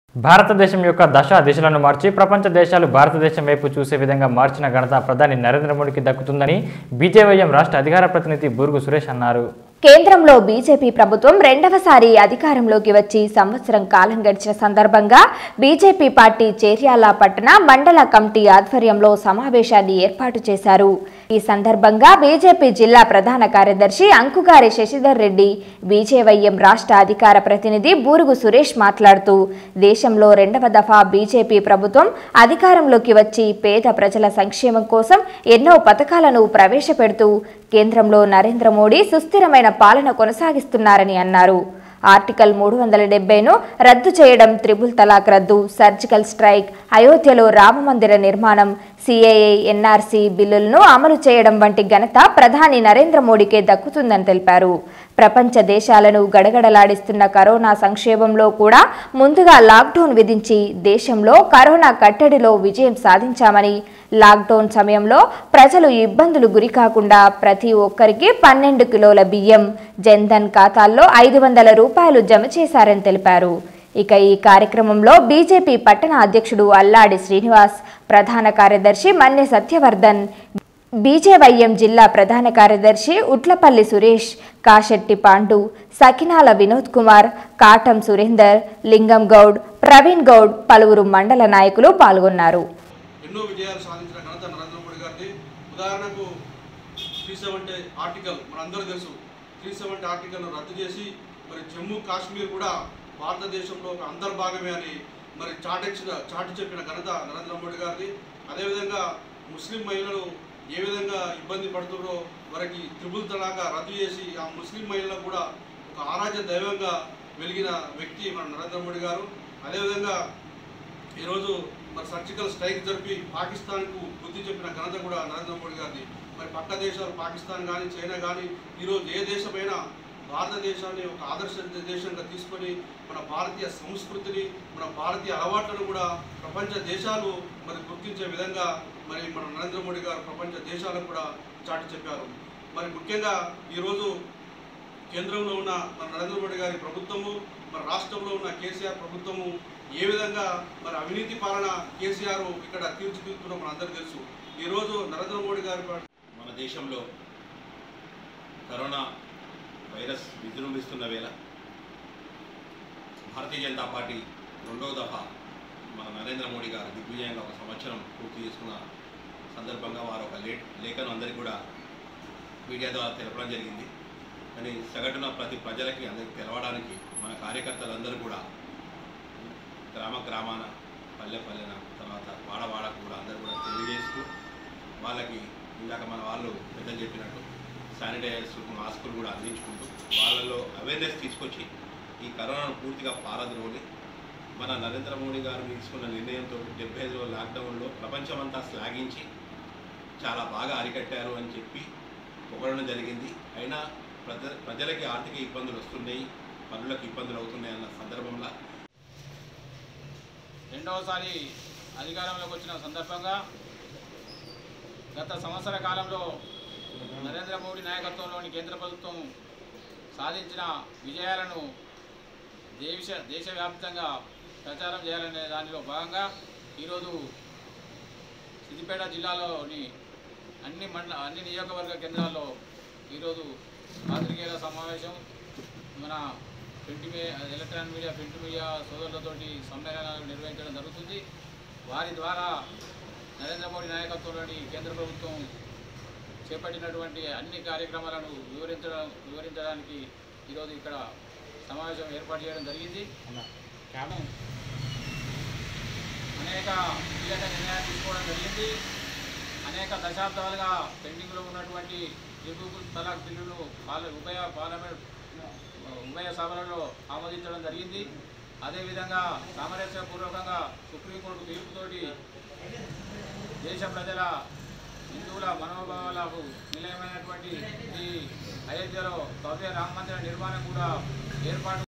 భారతదేశం యొక్క దశ దిశలను మార్చి ప్రపంచ దేశాలు భారతదేశం వైపు చూసే విధంగా మార్చిన ఘనత ప్రధాని నరేంద్ర మోడీకి దక్కుతుందని బీజేవైఎం రాష్ట్ర అధికార ప్రతినిధి బూరుగు సురేష్ అన్నారు కేంద్రంలో బీజేపీ ప్రభుత్వం రెండవసారి అధికారంలోకి వచ్చి సంవత్సరం కాలం గడిచిన సందర్భంగా బీజేపీ పార్టీ చేర్యాల పట్టణ మండల కమిటీ ఆధ్వర్యంలో సమావేశాన్ని ఏర్పాటు చేశారు ఈ సందర్భంగా బీజేపీ జిల్లా ప్రధాన కార్యదర్శి అంకుగారి శశిధర్ రెడ్డి బీజేవైఎం రాష్ట్ర అధికార ప్రతినిధి బూరుగు సురేష్ మాట్లాడుతూ దేశంలో రెండవ దఫా బీజేపీ ప్రభుత్వం అధికారంలోకి వచ్చి పేద ప్రజల సంక్షేమం కోసం ఎన్నో పథకాలను ప్రవేశపెడుతూ కేంద్రంలో నరేంద్ర మోడీ సుస్థిరమైన పాలన కొనసాగిస్తున్నారని అన్నారు ఆర్టికల్ మూడు వందల డెబ్బైను రద్దు చేయడం త్రిబుల్ తలాక్ రద్దు సర్జికల్ స్ట్రైక్ అయోధ్యలో రామమందిర నిర్మాణం సిఏఏ ఎన్ఆర్సీ బిల్లులను అమలు చేయడం వంటి ఘనత ప్రధాని నరేంద్ర మోడీకే దక్కుతుందని తెలిపారు ప్రపంచ దేశాలను గడగడలాడిస్తున్న కరోనా సంక్షేమంలో కూడా ముందుగా లాక్డౌన్ విధించి దేశంలో కరోనా కట్టడిలో విజయం సాధించామని లాక్డౌన్ సమయంలో ప్రజలు ఇబ్బందులు గురి కాకుండా ప్రతి ఒక్కరికి పన్నెండు కిలోల బియ్యం జన్ధన్ ఖాతాల్లో ఐదు వందల రూపాయలు జమ చేశారని తెలిపారు ఇక ఈ కార్యక్రమంలో బీజేపీ పట్టణ అధ్యక్షుడు అల్లాడి శ్రీనివాస్ ప్రధాన కార్యదర్శి మన్నె సత్యవర్ధన్ బీజేవైఎం జిల్లా ప్రధాన కార్యదర్శి ఉట్లపల్లి సురేష్ కాశెట్టి పాండు సకినాల వినోద్ కుమార్ కాటం సురేందర్ లింగం గౌడ్ ప్రవీణ్ గౌడ్ పలువురు మండల నాయకులు పాల్గొన్నారు ఎన్నో విజయాలు సాధించిన ఘనత నరేంద్ర మోడీ గారిది ఉదాహరణకు త్రీ సెవెంటీ ఆర్టికల్ మనందరూ తెలుసు త్రీ సెవెంటీ ఆర్టికల్ను రద్దు చేసి మరి జమ్మూ కాశ్మీర్ కూడా భారతదేశంలో ఒక అంతర్భాగమే అని మరి చాటెచ్చిన చాటి చెప్పిన ఘనత నరేంద్ర మోడీ గారిది అదేవిధంగా ముస్లిం మహిళలు ఏ విధంగా ఇబ్బంది పడుతున్నారో వారికి త్రిబుల్ తలాగా రద్దు చేసి ఆ ముస్లిం మహిళలకు కూడా ఒక ఆరాధ్య దైవంగా వెలిగిన వ్యక్తి మన నరేంద్ర మోడీ గారు అదేవిధంగా ఈరోజు మరి సర్జికల్ స్ట్రైక్ జరిపి పాకిస్తాన్కు బుద్ధి చెప్పిన ఘనత కూడా నరేంద్ర మోడీ గారిది మరి పక్క దేశాలు పాకిస్తాన్ కానీ చైనా కానీ ఈరోజు ఏ దేశమైనా భారతదేశాన్ని ఒక ఆదర్శ దేశంగా తీసుకొని మన భారతీయ సంస్కృతిని మన భారతీయ అలవాట్లను కూడా ప్రపంచ దేశాలు మరి గుర్తించే విధంగా మరి మన నరేంద్ర మోడీ గారు ప్రపంచ దేశాలకు కూడా చాటి చెప్పారు మరి ముఖ్యంగా ఈరోజు కేంద్రంలో ఉన్న మన నరేంద్ర మోడీ గారి ప్రభుత్వము మన రాష్ట్రంలో ఉన్న కేసీఆర్ ప్రభుత్వము ఏ విధంగా మరి అవినీతి పాలన కేసీఆర్ ఇక్కడ తీర్చిదిద్దుతున్నా మన అందరికీ తెలుసు ఈరోజు నరేంద్ర మోడీ గారి ప- మన దేశంలో కరోనా వైరస్ విజృంభిస్తున్న వేళ భారతీయ జనతా పార్టీ రెండవ దఫా మన నరేంద్ర మోడీ గారు దిగ్విజయంగా ఒక సంవత్సరం పూర్తి చేసుకున్న సందర్భంగా వారు ఒక లే లేఖను అందరికీ కూడా మీడియా ద్వారా తెలపడం జరిగింది కానీ సగటున ప్రతి ప్రజలకి అందరికి తెలవడానికి మన కార్యకర్తలందరూ కూడా గ్రామ గ్రామాన పల్లె పల్లెన తర్వాత వాడ వాడకు కూడా అందరూ కూడా తెలియజేస్తూ వాళ్ళకి ఇందాక మన వాళ్ళు పెద్దలు చెప్పినట్టు శానిటైజర్స్ మాస్కులు కూడా అందించుకుంటూ వాళ్ళలో అవేర్నెస్ తీసుకొచ్చి ఈ కరోనాను పూర్తిగా పారద్రోలి మన నరేంద్ర మోడీ గారు తీసుకున్న నిర్ణయంతో డెబ్బై ఐదు రోజుల లాక్డౌన్లో ప్రపంచమంతా శ్లాఘించి చాలా బాగా అరికట్టారు అని చెప్పి పొగడడం జరిగింది అయినా ప్రజ ప్రజలకి ఆర్థిక ఇబ్బందులు వస్తున్నాయి పనులకు ఇబ్బందులు అవుతున్నాయి అన్న సందర్భంలో రెండవసారి అధికారంలోకి వచ్చిన సందర్భంగా గత సంవత్సర కాలంలో నరేంద్ర మోడీ నాయకత్వంలోని కేంద్ర ప్రభుత్వం సాధించిన విజయాలను దేశ దేశవ్యాప్తంగా ప్రచారం చేయాలనే దానిలో భాగంగా ఈరోజు సిద్దిపేట జిల్లాలోని అన్ని మండల అన్ని నియోజకవర్గ కేంద్రాల్లో ఈరోజు పాత్రికేయుల సమావేశం మన ప్రింట్ మీ ఎలక్ట్రానిక్ మీడియా ప్రింట్ మీడియా సోదరులతోటి సమ్మేళనాలు నిర్వహించడం జరుగుతుంది వారి ద్వారా నరేంద్ర మోడీ నాయకత్వంలోని కేంద్ర ప్రభుత్వం చేపట్టినటువంటి అన్ని కార్యక్రమాలను వివరించడం వివరించడానికి ఈరోజు ఇక్కడ సమావేశం ఏర్పాటు చేయడం జరిగింది అనేక కీలక నిర్ణయాలు తీసుకోవడం జరిగింది అనేక దశాబ్దాలుగా పెండింగ్లో ఉన్నటువంటి త్రిపుల్ తలాక్ బిల్లును పాల ఉభయ పార్లమెంట్ ఉభయ సభలలో ఆమోదించడం జరిగింది అదేవిధంగా సామరస్యపూర్వకంగా సుప్రీంకోర్టు తీర్పుతోటి దేశ ప్రజల హిందువుల మనోభావాలకు నిలయమైనటువంటి ఈ అయోధ్యలో భవ్య రామ మందిర నిర్మాణం కూడా ఏర్పాటు